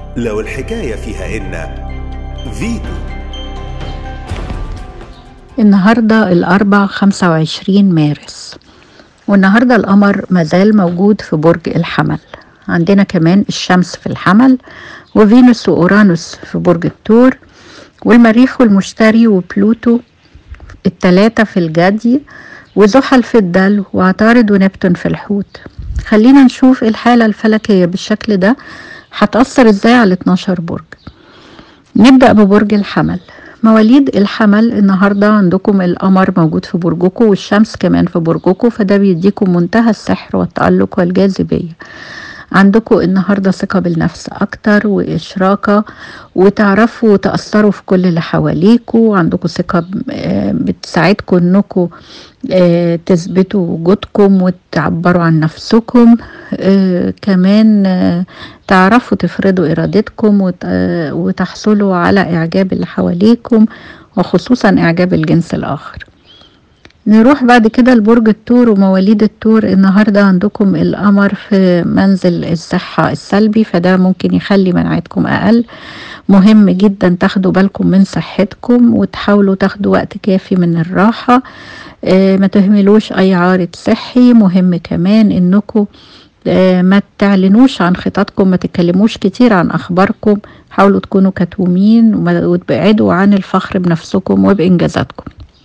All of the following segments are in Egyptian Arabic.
لو الحكاية فيها إن فيتو النهاردة الأربع خمسة وعشرين مارس والنهاردة القمر مازال موجود في برج الحمل عندنا كمان الشمس في الحمل وفينوس وأورانوس في برج الثور والمريخ والمشتري وبلوتو التلاتة في الجدي وزحل في الدلو وعطارد ونبتون في الحوت خلينا نشوف الحالة الفلكية بالشكل ده هتأثر ازاي على 12 برج نبدأ ببرج الحمل مواليد الحمل النهاردة عندكم القمر موجود في برجكم والشمس كمان في برجكم فده بيديكم منتهى السحر والتألق والجاذبية عندكم النهاردة ثقة بالنفس أكتر وإشراكة وتعرفوا تأثروا في كل اللي حواليكوا عندكم ثقة بتساعدكم إنكم تثبتوا وجودكم وتعبروا عن نفسكم كمان تعرفوا تفرضوا إرادتكم وتحصلوا على إعجاب اللي حواليكم وخصوصا إعجاب الجنس الآخر نروح بعد كده لبرج الثور ومواليد الثور النهاردة عندكم القمر في منزل الصحة السلبي فده ممكن يخلي مناعتكم أقل مهم جدا تاخدوا بالكم من صحتكم وتحاولوا تاخدوا وقت كافي من الراحة اه ما تهملوش أي عارض صحي مهم كمان إنكم اه ما تعلنوش عن خططكم ما تتكلموش كتير عن أخباركم حاولوا تكونوا كتومين وتبعدوا عن الفخر بنفسكم وبإنجازاتكم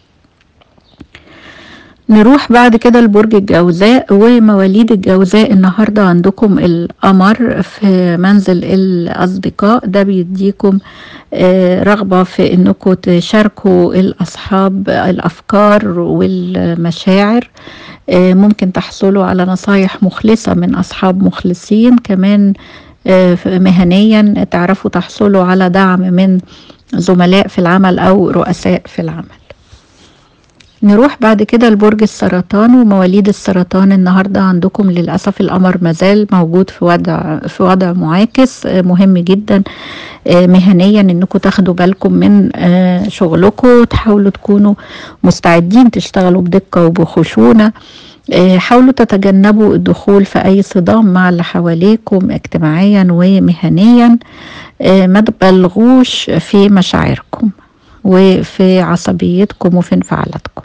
نروح بعد كده لبرج الجوزاء ومواليد الجوزاء النهاردة عندكم القمر في منزل الأصدقاء ده بيديكم رغبة في انكم تشاركوا الأصحاب الأفكار والمشاعر ممكن تحصلوا على نصايح مخلصة من أصحاب مخلصين كمان مهنيا تعرفوا تحصلوا على دعم من زملاء في العمل أو رؤساء في العمل نروح بعد كده لبرج السرطان ومواليد السرطان النهارده عندكم للاسف القمر مازال موجود في وضع في وضع معاكس مهم جدا مهنيا انكم تاخدوا بالكم من شغلكم تحاولوا تكونوا مستعدين تشتغلوا بدقه وبخشونه حاولوا تتجنبوا الدخول في اي صدام مع اللي حواليكم اجتماعيا ومهنيا ما تبالغوش في مشاعركم وفي عصبيتكم وفي انفعالاتكم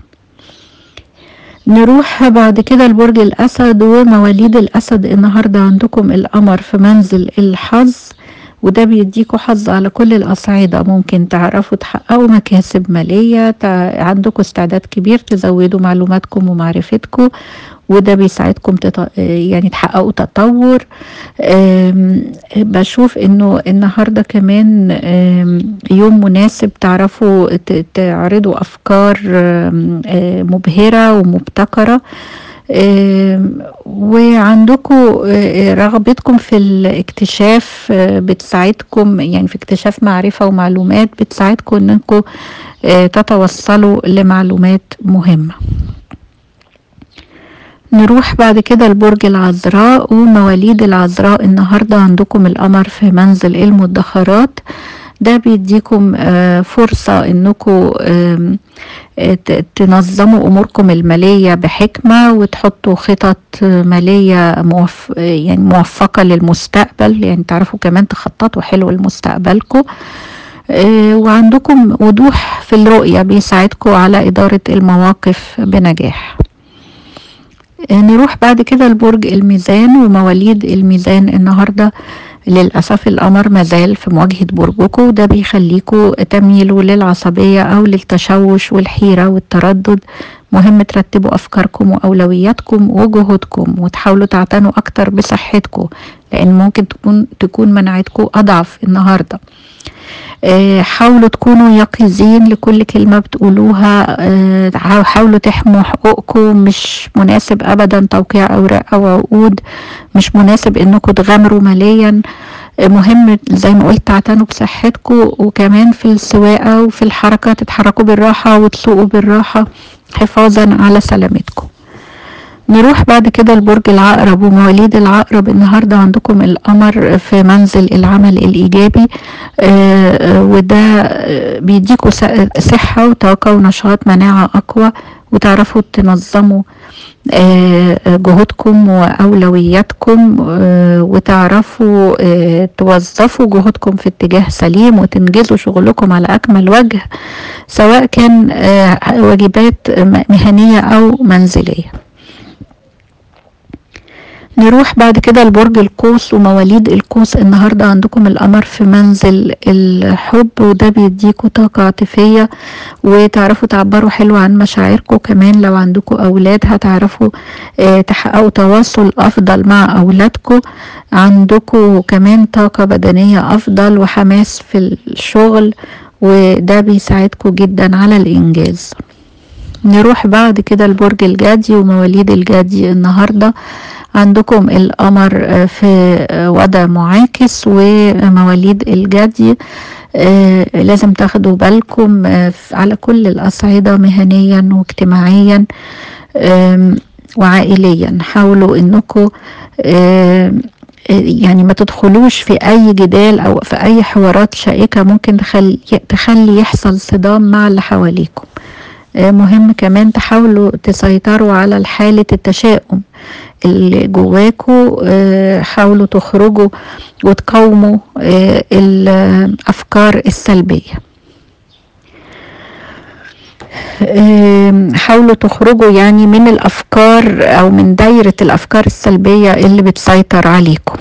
نروح بعد كده لبرج الأسد ومواليد الأسد النهاردة عندكم القمر في منزل الحظ وده بيديكوا حظ على كل الأصعدة ممكن تعرفوا تحققوا مكاسب مالية عندكم استعداد كبير تزودوا معلوماتكم ومعرفتكم وده بيساعدكم تط... يعني تحققوا تطور بشوف انه النهارده كمان يوم مناسب تعرفوا تعرضوا افكار مبهره ومبتكره وعندكم رغبتكم في الاكتشاف بتساعدكم يعني في اكتشاف معرفة ومعلومات بتساعدكم انكم تتوصلوا لمعلومات مهمة نروح بعد كده لبرج العذراء ومواليد العذراء النهاردة عندكم القمر في منزل المدخرات ده بيديكم فرصة انكم تنظموا اموركم المالية بحكمة وتحطوا خطط مالية موف يعني موفقة للمستقبل يعني تعرفوا كمان تخططوا حلو لمستقبلكم وعندكم وضوح في الرؤية بيساعدكم على إدارة المواقف بنجاح نروح بعد كده لبرج الميزان ومواليد الميزان النهارده للأسف القمر مازال في مواجهة برجكم وده بيخليكوا تميلوا للعصبية أو للتشوش والحيرة والتردد مهم ترتبوا أفكاركم وأولوياتكم وجهودكم وتحاولوا تعتنوا أكتر بصحتكم لأن ممكن تكون تكون مناعتكم أضعف النهارده حاولوا تكونوا يقظين لكل كلمة بتقولوها حاولوا تحموا حقوقكم مش مناسب أبدا توقيع أوراق أو عقود مش مناسب إنكم تغامروا ماليا مهم زي ما قلت تعتنوا بصحتكم وكمان في السواقة وفي الحركة تتحركوا بالراحة وتسوقوا بالراحة حفاظا على سلامتكم نروح بعد كده لبرج العقرب ومواليد العقرب النهارده عندكم القمر في منزل العمل الايجابي آه وده بيديكوا صحه وطاقه ونشاط مناعه اقوى وتعرفوا تنظموا جهودكم واولوياتكم وتعرفوا توظفوا جهودكم في اتجاه سليم وتنجزوا شغلكم على اكمل وجه سواء كان واجبات مهنيه او منزليه نروح بعد كده لبرج القوس ومواليد القوس النهارده عندكم القمر في منزل الحب وده بيديكوا طاقة عاطفية وتعرفوا تعبروا حلو عن مشاعركم كمان لو عندكم أولاد هتعرفوا اه تحققوا تواصل أفضل مع أولادكم عندكم كمان طاقة بدنية أفضل وحماس في الشغل وده بيساعدكم جدا على الإنجاز نروح بعد كده لبرج الجدي ومواليد الجدي النهارده عندكم القمر في وضع معاكس ومواليد الجدي لازم تاخدوا بالكم على كل الأصعدة مهنيا واجتماعيا وعائليا حاولوا انكم يعني ما تدخلوش في اي جدال او في اي حوارات شائكة ممكن تخلي, تخلي يحصل صدام مع اللي حواليكم مهم كمان تحاولوا تسيطروا على حالة التشاؤم اللي جواكوا حاولوا تخرجوا وتقاوموا الأفكار السلبية حاولوا تخرجوا يعني من الأفكار أو من دايرة الأفكار السلبية اللي بتسيطر عليكم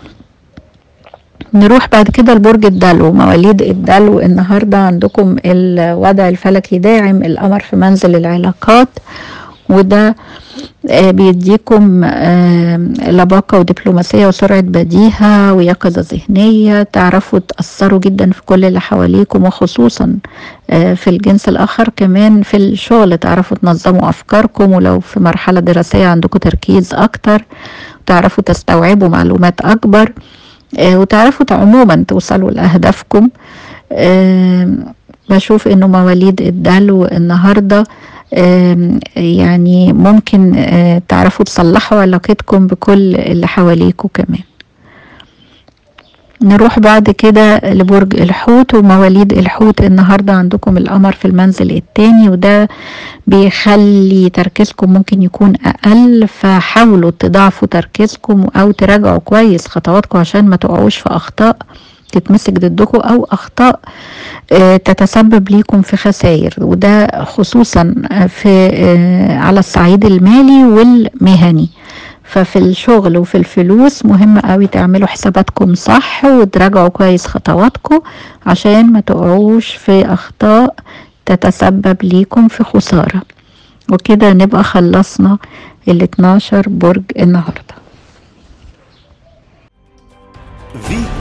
نروح بعد كده لبرج الدلو مواليد الدلو النهاردة عندكم الوضع الفلكي داعم القمر في منزل العلاقات وده بيديكم لباقة ودبلوماسية وسرعة بديهة ويقظة ذهنية تعرفوا تأثروا جدا في كل اللي حواليكم وخصوصا في الجنس الآخر كمان في الشغل تعرفوا تنظموا أفكاركم ولو في مرحلة دراسية عندكم تركيز أكتر تعرفوا تستوعبوا معلومات أكبر وتعرفوا عموما توصلوا لأهدافكم بشوف انه مواليد الدلو النهارده يعني ممكن تعرفوا تصلحوا علاقتكم بكل اللي حواليكوا كمان نروح بعد كده لبرج الحوت ومواليد الحوت النهارده عندكم القمر في المنزل التاني وده بيخلي تركيزكم ممكن يكون اقل فحاولوا تضاعفوا تركيزكم او تراجعوا كويس خطواتكم عشان ما تقعوش في اخطاء تتمسك ضدكم او اخطاء تتسبب ليكم في خسائر وده خصوصا في على الصعيد المالي والمهني ففي الشغل وفي الفلوس مهم قوي تعملوا حساباتكم صح وتراجعوا كويس خطواتكم عشان ما تقعوش في اخطاء تتسبب ليكم في خسارة وكده نبقى خلصنا ال 12 برج النهارده فيتو